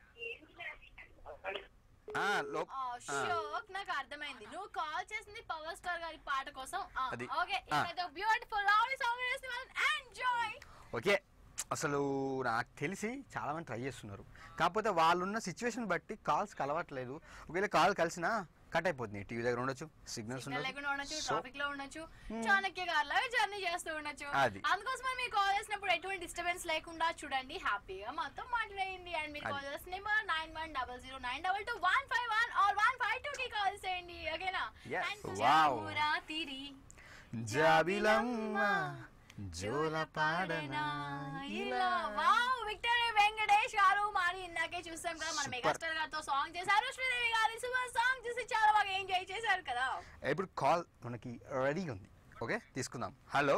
ఆ, లో ఆ, ఆ, అశోక్ నాకు అర్థమైంది నువ్వు కాల్ చేసింది పవర్ స్టార్ గారి పాట కోసం అది. ఓకే ఆ. ఇప్పుడైతే బ్యూటిఫుల్ లవ్లీ సాంగ్ వేసి మనం ఎంజాయ్ ఓకే అసలు నాకు తెలిసి చాలా మంది ట్రై చేస్తున్నారు కాకపోతే వాళ్ళున్న సిచ్యువేషన్ బట్టి కాల్స్ కలవట్లేదు ఒకవేళ కాల్ కలిసినా కట్ అయిపోతుంది టీవీ దగ్గర ఉండొచ్చు సిగ్నల్స్ సిగ్నల్ లేకుండా ఉండొచ్చు ఉండొచ్చు సో ట్రాఫిక్ లో ఉండొచ్చు చాణక్య గారిలాగా జర్నీ చేస్తూ ఉండొచ్చు అది. అందుకోసం మీరు కాల్ చేసినప్పుడు ఎటువంటి డిస్టర్బెన్స్ లేకుండా చూడండి హ్యాపీగా మాతో మాట్లాడండి అండ్ మీరు అది. కాల్ చేసిన number nine one double zero nine double two one five one or one five two కి కాల్ చేయండి ఓకేనా Yes. And Wow. రాత్రి జాబిలమ్మ జోల పాడనా ఇలా వావ్ విక్టర్ వెంకటేష్ గారు మరి ఇందాకే చూసాం కదా మన Super. మెగాస్టార్ గారితో సాంగ్ చేశారు శ్రీదేవి గారి సూపర్ సాంగ్ చూసి చాలా బాగా ఎంజాయ్ చేశారు కదా ఇప్పుడు కాల్ మనకి రెడీగా ఉంది ఓకే తీసుకుందాం హలో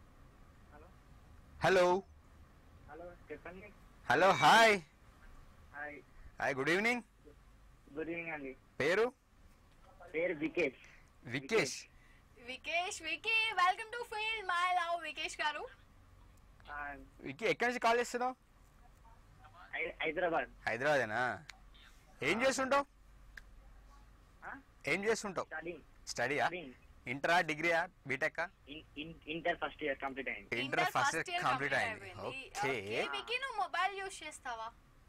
హలో హలో చెప్పండి hello hi hi hi good evening good evening అండి పేరు పేరు Vikesh Vikesh Vikesh Vicky welcome to feel my love Vikesh గారు వికీ ఎక్కడి నుంచి కాల్ చేస్తున్నావు హైదరాబాద్ హైదరాబాదేనా ఏం చేస్తుంటావు ఆ? ఏం చేస్తుంటావు స్టడింగ్ స్టడీయా ఇంటరా డిగ్రీయా B Tech inter first year complete అయింది ఇంటర్ ఫస్ట్ ఇయర్ కంప్లీట్ అయింది ఓకే వికీ నువ్వు మొబైల్ యూస్ చేస్తావా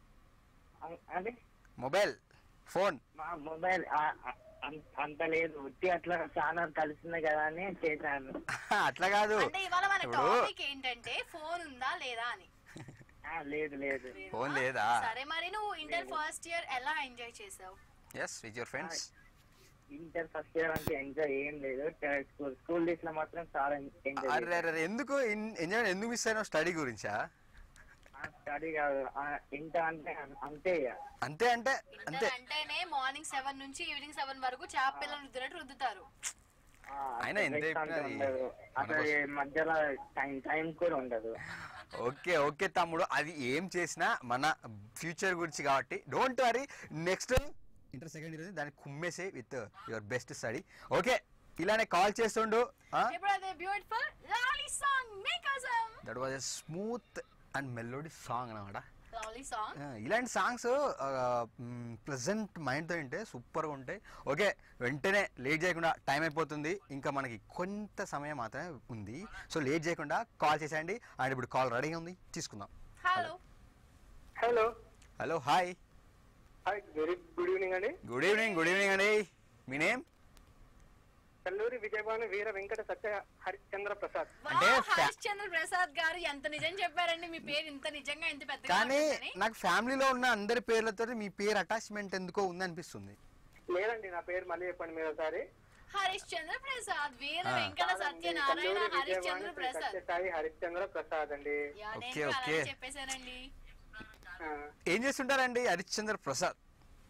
అంటే మొబైల్ ఫోన్ మా మొబైల్ అంత లేదు ఉత్తి అట్లా చాలా కలిసింది కదా అని చేశాను అట్లా కాదు అంటే ఇవాళ మన ఇప్పుడు టాపిక్ ఏంటంటే ఫోన్ ఉందా లేదా అని ఆ, లేదు లేదు ఫోన్ లేదా సరే మరి నువ్వు ఇంటర్ ఫస్ట్ ఇయర్ ఎలా ఎంజాయ్ చేసావు yes with your friends inter first year అంటే ఎంజాయ్ ఏం లేదు స్కూల్ స్కూల్ డేస్ లో మాత్రం చాలా ఎంజాయ్ అరే అరే ఎందుకు ఎంజాయ్ ఎందుకు మిస్ అయినావు స్టడీ గురించా స్టడీ కాదు ఇంటర్ అంటే అంతే ఇక. అంతే అంటే అంతే ఇంటర్ అంటేనే మార్నింగ్ సెవెన్ నుంచి ఈవినింగ్ సెవెన్ వరకు చేప పిల్లలు రుద్దినట్టు రుద్దుతారు ఆ, అయినా అసలు ఎంత rest అంటూ చెప్పినా ఉండదు మన అసలు ఈ మధ్యలో టైం టైం కూడా ఉండదు ఓకే ఓకే తమ్ముడు అది ఏం చేసినా మన ఫ్యూచర్ గురించి కాబట్టి don't worry next inter second year దాన్ని కుమ్మేసే with your best study okay ఇలానే కాల్ చేస్తుండు ఇప్పుడు అదే బ్యూటిఫుల్ లవ్లీ సాంగ్ మీకోసం that was a smooth and melody song అనమాట లవ్లీ సాంగ్ ఇలాంటి సాంగ్స్ ప్లెజెంట్ మైండ్తో వింటే సూపర్గా ఉంటాయి ఓకే వెంటనే లేట్ చేయకుండా టైం అయిపోతుంది ఇంకా మనకి కొంత సమయం మాత్రమే ఉంది సో లేట్ చేయకుండా కాల్ చేసేయండి అండ్ ఇప్పుడు కాల్ రెడీగా ఉంది తీసుకుందాం hello hello hello hi hi very good evening అండి గుడ్ ఈవినింగ్ గుడ్ ఈవినింగ్ అండి మీ నేమ్ కల్లూరి విజయవాడ వీర వెంకట సత్య హరిశ్చంద్ర ప్రసాద్ అంటే వావ్, fa- హరిశ్చంద్ర ప్రసాద్ గారు ఎంత నిజం చెప్పారండి మీ పేరు ఇంత నిజంగా ఎంత పెద్దగా కానీ ఉంటుందని. నాకు ఫ్యామిలీలో ఉన్న అందరి పేర్లతో మీ పేరు అటాచ్మెంట్ ఎందుకో ఉంది అనిపిస్తుంది లేదండి నా పేరు మళ్ళీ చెప్పండి మీరు ఒకసారి హరిశ్చంద్ర ప్రసాద్ వీర ఆ. వెంకట సత్యనారాయణ హరిశ్చంద్ర ప్రసాద్ సత్యసాయి హరిశ్చంద్ర ప్రసాద్ అండి యా, నేను ఓకే, కూడా అలానే ఓకే. చెప్పేశానండి ఆ, ఏం చేస్తుంటారండి హరిశ్చంద్ర ప్రసాద్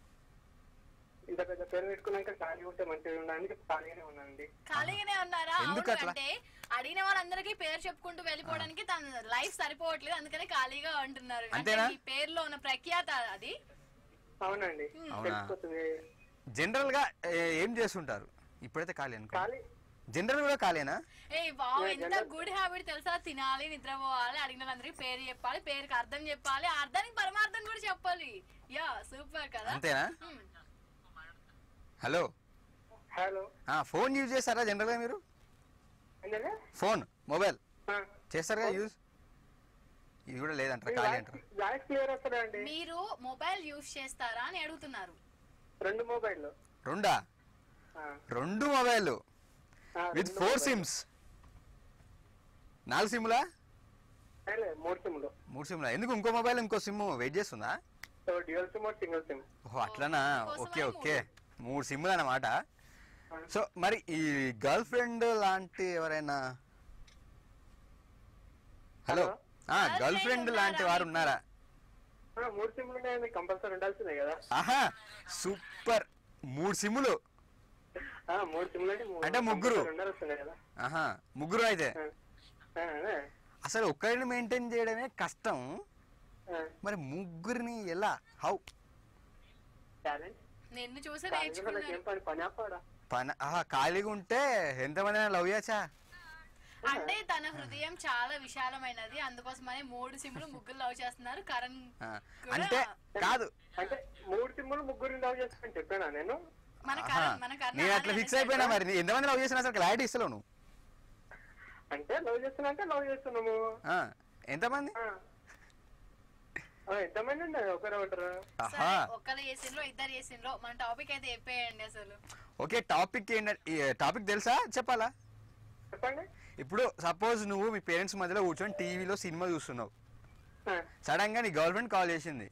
ఇంత పెద్ద పేరు పెట్టుకున్నాక ఖాళీ ఉంటే మంచిగా ఉండండి ఖాళీగానే ఉన్నానండి ఖాళీగానే ఉన్నారా ఎందుకు అవును అట్లా? అంటే అడిగిన వాళ్ళందరికీ పేరు చెప్పుకుంటూ వెళ్ళిపోవడానికి తన లైఫ్ సరిపోవట్లేదు అందుకని ఖాళీగా అంటున్నారు అంటే అంతేనా? మీ పేరులో ఉన్న ప్రఖ్యాత అది అవునండి అవునా? తెలిసిపోతుంది జనరల్ గా ఏ- ఏం చేస్తుంటారు ఇప్పుడైతే ఖాళీ అనుకో ఖాళీ జనరల్ కూడా ఖాళీనా ఏ వావ్ Yeah, ఎంత general- గుడ్ హ్యాబిట్ తెలుసా తినాలి నిద్రపోవాలి అడిగిన వాళ్ళందరికీ పేరు చెప్పాలి పేరుకి అర్థం చెప్పాలి ఆ అర్థానికి పరమార్థం కూడా చెప్పాలి యా సూపర్ కదా అంతేనా Hmm. Hello hello phone use చేస్తారా జనరల్ గా మీరు ఏంటంటే ఫోన్ మొబైల్ ఆ, చేస్తారు కదా యూజ్ ఇది కూడా లేదంటారా మీ ఖాళీ వాయిస్ అంటారు వాయిస్ క్లియర్ వస్తుందా అండి మీరు మొబైల్ యూస్ చేస్తారా అని అడుగుతున్నారు రెండు మొబైల్ రెండా రెండు మొబైల్ విత్ ఫోర్ సిమ్స్ నాలుగు సిమ్లా మూడు సిమ్లు మూడు సిమ్లా ఎందుకు ఇంకో మొబైల్ ఇంకో సిమ్ వెయిట్ చేస్తుందా so dual sim single sim ఓహో అట్లనా కోసమని ఓకే మూడు. ఓకే మూడు సిమ్లు అన్నమాట సో మరి ఈ గర్ల్ ఫ్రెండ్ లాంటి ఎవరైనా hello Hello? Girl girl friend friend ఉన్నారా లాంటి వారు మీకు? ఉన్నారా మూడు సిమ్లు ఉన్నాయండి కంపల్సరీ ఉండాల్సిందే కదా ఆహా సూపర్ మూడు సిమ్ములు ఆ, మూడు సిమ్లు అంటే మూడు అంటే ముగ్గురు. రెండున్నర వస్తున్నాయి కదా ఆహా ముగ్గురు అయితే ఆ, ఆ, అదే. అసలు ఒక్కరిని మెయింటైన్ చేయడమే కష్టం ఆ, మరి ముగ్గురిని ఎలా హౌ టాలెంట్ నిన్ను చూసి దాని వల్ల నేర్చుకున్నాను ఏం పని పని ఆపాడా పని ఆహా ఖాళీగా ఉంటే ఎంతమంది లవ్ చేయచ్చా అంటే తన హృదయం చాలా విశాలమైనది అందుకోసమని మూడు సిమ్లు ముగ్గురు లవ్ చేస్తున్నారు కరణ్ ఆ, కూడా అంటే కాదు అంటే మూడు సిమ్ములు ముగ్గురు లవ్ చేస్తానని చెప్పానా నేను మన ఆహా. కరణ్ మన కరణ్ నేను అట్లా అలానే ఫిక్స్ అయిపోయినా చేస్తాడు. మరి నీ ఎంతమంది లవ్ చేసినా అసలు క్లారిటీ ఇస్తలేవు నువ్వు అంటే లవ్ చేస్తున్నా అంటే లవ్ చేస్తున్నాము ఆ, ఎంతమంది ఆ. ఆ, ఎంతమంది ఉన్నారు ఒకరు ఉంటారు సరే ఆహా ఒక్కరు చేసిండ్రో ఇద్దరు చేసిండ్రో మన టాపిక్ అయితే చెప్పేయండి అసలు ఓకే టాపిక్ ఏంటంటే టాపిక్ తెలుసా చెప్పాలా చెప్పండి ఇప్పుడు సపోజ్ నువ్వు మీ పేరెంట్స్ మధ్యలో కూర్చొని టీవీలో సినిమా చూస్తున్నావు ఆ, సడన్ గా నీ గర్ల్ ఫ్రెండ్ కాల్ చేసింది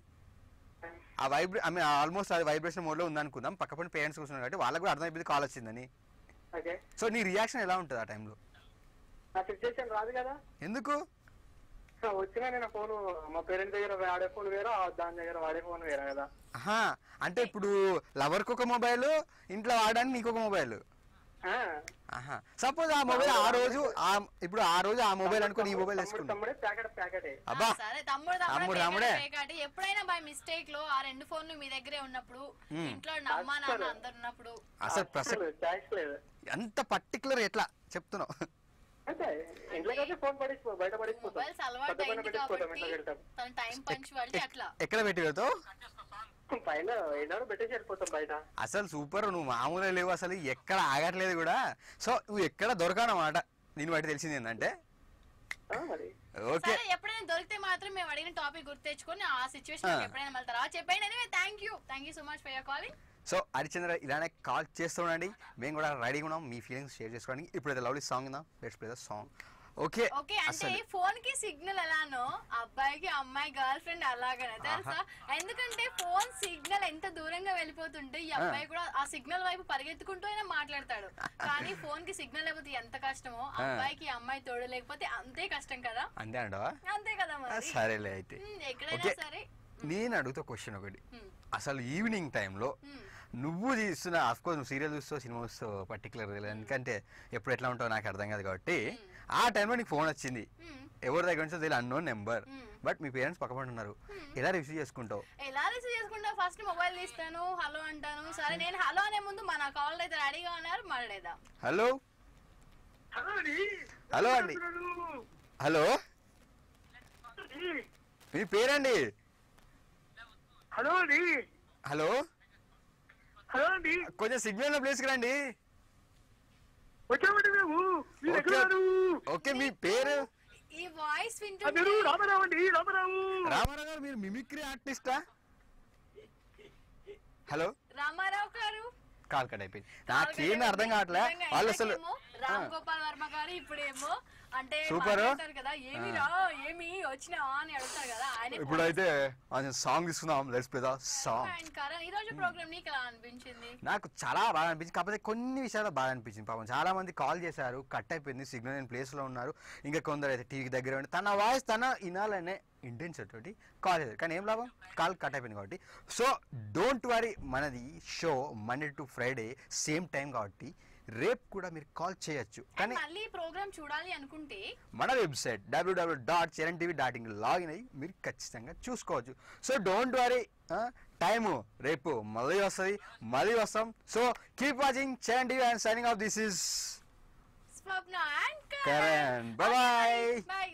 ఆ వైబ్రే ఐ మీన్ ఆల్మోస్ట్ అది వైబ్రేషన్ మోడ్ లో ఉందనుకుందాం పక్క పక్కన పేరెంట్స్ కూర్చున్నారు కాబట్టి వాళ్ళకి కూడా అర్థమైపోయింది కాల్ వచ్చిందని ఓకే సో నీ రియాక్షన్ ఎలా ఉంటుంది ఆ టైంలో ఆ సిచ్యువేషన్ రాదు కదా ఎందుకు ఆ, వచ్చినా నేను ఫోన్ మా పేరెంట్స్ దగ్గర వాడే ఫోన్ వేరా దాని దగ్గర వాడే ఫోన్ వేరా కదా ఆహా అంటే ఇప్పుడు లవర్కి ఒక మొబైల్ ఇంట్లో వాడడానికి నీకు ఒక మొబైల్ ఆ. ఆహా సపోజ్ ఆ మొబైల్ ఆ రోజు ఆ ఇప్పుడు ఆ రోజు ఆ మొబైల్ అనుకో నీ మొబైల్ తమ్ముడు తెచ్చుకున్నావు తమ్ముడే ప్యాకెట్ ప్యాకెటే అబ్బా ఆ, సరే తమ్ముడు తమ్ముడు, తమ్ముడు తమ్ముడే. పేకాటి ఎప్పుడైనా బై మిస్టేక్ లో ఆ రెండు ఫోన్లు మీ దగ్గరే ఉన్నప్పుడు మ్. ఇంట్లో అమ్మ నాన్న అస్సలు. అందరు ఉన్నప్పుడు అసలు ప్రసక్తి ఛాయిస్ లేదు అంత పర్టికులర్ ఎట్లా చెప్తున్నావు అంటే ఇంట్లోకి అయితే ఫోన్ పడిపో బయట పడిపోతాం మొబైల్స్ అలవాటు కొత్త పైన అయింది పెట్టిపోతాం కాబట్టి ఇంట్లోకి వెళ్తాం తన టైం పంచువాలిటీ అట్లా ఎక్కడ పెట్టి వెళ్తావు పైన ఏనాడు పెట్టేసి వెళ్ళిపోతాం బయట అసలు సూపర్ నువ్వు మామూలుగా లేవు అసలు ఎక్కడ ఆగట్లేదు కూడా సో నువ్వు ఎక్కడ దొరకనమాట దీన్ని బట్టి తెలిసింది ఏంటంటే ఆ, మరి ఓకే సరే ఎప్పుడైనా దొరికితే మాత్రం మేము అడిగిన టాపిక్ గుర్తు తెచ్చుకొని ఆ సిచ్యువేషన్ ఆ. ఎప్పుడైనా మళ్ళీ తర్వాత చెప్పండి anyway thank you thank you so much for your calling so Harichandra ఇలానే కాల్ చేస్తూ ఉండండి మేము కూడా రెడీగా ఉన్నాం మీ ఫీలింగ్స్ షేర్ చేసుకోవడానికి ఇప్పుడైతే లవ్లీ సాంగ్ ఉందా let's play the song okay okay అంటే అసలు ఫోన్ కి సిగ్నల్ ఎలానో అబ్బాయికి అమ్మాయి గర్ల్ ఫ్రెండ్ అలాగనే తెలుసా ఎందుకంటే ఫోన్ సిగ్నల్ ఎంత దూరంగా వెళ్ళిపోతుంటే ఈ అబ్బాయి కూడా ఆ సిగ్నల్ వైపు పరిగెత్తుకుంటూ అయినా మాట్లాడతాడు కానీ ఫోన్ కి సిగ్నల్ లేకపోతే ఎంత కష్టమో అబ్బాయికి అమ్మాయి తోడు లేకపోతే అంతే కష్టం కదా అంతే అంటావా అంతే కదా ఆ, మరి సరేలే అయితే ఉమ్, ఎక్కడైనా ఓకే. సరే నేను అడుగుతా క్వశ్చన్ ఒకటి ఉమ్, అసలు ఈవినింగ్ టైంలో ఉమ్. నువ్వు తీస్తున్న కోర్స్ నువ్వు సీరియల్ చూస్తావు సినిమా చూస్తావు పర్టికులర్ ఎందుకంటే ఎప్పుడు ఎట్లా ఉంటావు నాకు అర్థం కాదు కాబట్టి ఆ టైంలో నీకు ఫోన్ వచ్చింది ఉమ్, ఎవరి దగ్గర నుంచో తెలియదు అన్నోన్ నెంబర్ ఉమ్. బట్ మీ పేరెంట్స్ పక్కపడి ఉన్నారు ఎలా రిసీవ్ చేసుకుంటావు ఎలా రిసీవ్ చేసుకుంటా ఫస్ట్ మొబైల్ తీస్తాను హలో అంటాను సరే నేను హలో అనే ముందు మన కాల్ అయితే రెడీగా ఉన్నారు మాట్లాడేద్దాం హలో హలో అండి హలో మీ పేరండి హలో అండి హలో హలో అండి కొంచెం సిగ్నల్ ప్లేస్కి రండి వచ్చామండి మేము మీరు ఓకే ఓకే మీ పేరు ఈ వాయిస్ మీరు వింటుంటే రామారావు అండి రామారావు రామారావు గారు మీరు మిమిక్రీ ఆర్టిస్టా హలో రామారావు గారు కాల్ కట్ అయిపోయింది నాకేం అర్థం కావట్లే నిజంగా వాళ్ళు అసలు ఇందాకేమో రామ్ గోపాల్ వర్మ గారు ఇప్పుడేమో అంటే సూపర్. మాట్లాడతారు కదా ఏమి రా ఏమి వచ్చినా అని అడుగుతారు కదా ఆయన ఇప్పుడైతే సాంగ్ తీసుకుందాం let's play the song and Karan ఈ రోజు ప్రోగ్రామ్ నీకు ఎలా అనిపించింది నాకు చాలా బాగా అనిపించింది కాకపోతే కొన్ని విషయాలు బాగా అనిపించింది పాపం చాలా మంది కాల్ చేశారు కట్ అయిపోయింది సిగ్నల్ లేని ప్లేస్ లో ఉన్నారు ఇంకా కొందరు అయితే టీవీకి దగ్గర ఉండి తన వాయిస్ తన వినాలనే ఇంటెన్షన్ తోటి కాల్ చేశారు కానీ ఏం లాభం కాల్ కట్ అయిపోయింది కాబట్టి సో డోంట్ వరీ మనది show Monday to Friday same time కాబట్టి రేపు కూడా మీరు కాల్ చేయొచ్చు అండ్ కానీ మళ్ళీ ప్రోగ్రామ్ చూడాలి అనుకుంటే మన website WWW dot Charan TV dot in login అయ్యి మీరు ఖచ్చితంగా చూసుకోవచ్చు సో డోంట్ వరీ టైము రేపు మళ్ళీ వస్తుంది మళ్ళీ వస్తాం so keep watching Charan TV and signing off this is Swapna and Karan bye by